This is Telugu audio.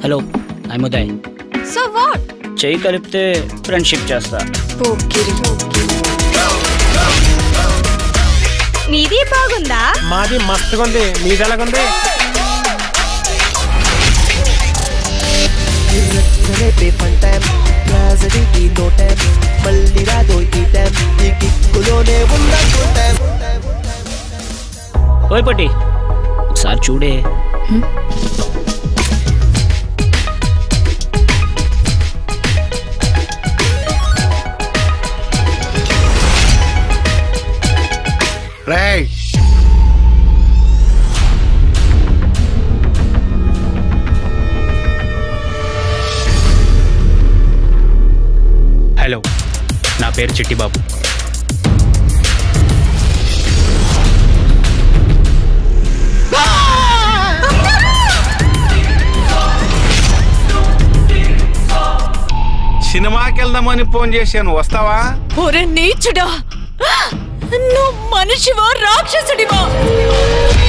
హలో ఐముదయ్ సో వాట్ చెయ్యి కలిపితే ఫ్రెండ్షిప్ చేస్తా పోకిరి నీది బాగుందా మాది మస్తుగా ఉంది మీది ఎలాగుంది రేపే ఫన్ టైం ట్రాజడీకి నో టైం మళ్ళీ రాదో ఈ టైం ఈ కిక్కులోనే ఉందా ఫుల్ టైం ఓయ్ పట్టి ఒకసారి చూడే రేయ్ హలో నా పేరు చిట్టిబాబు సినిమాకి వెళ్దామని ఫోన్ చేశాను వస్తావా ఒరే నీచుడా నువ్వు మనిషివా రాక్షసుడివా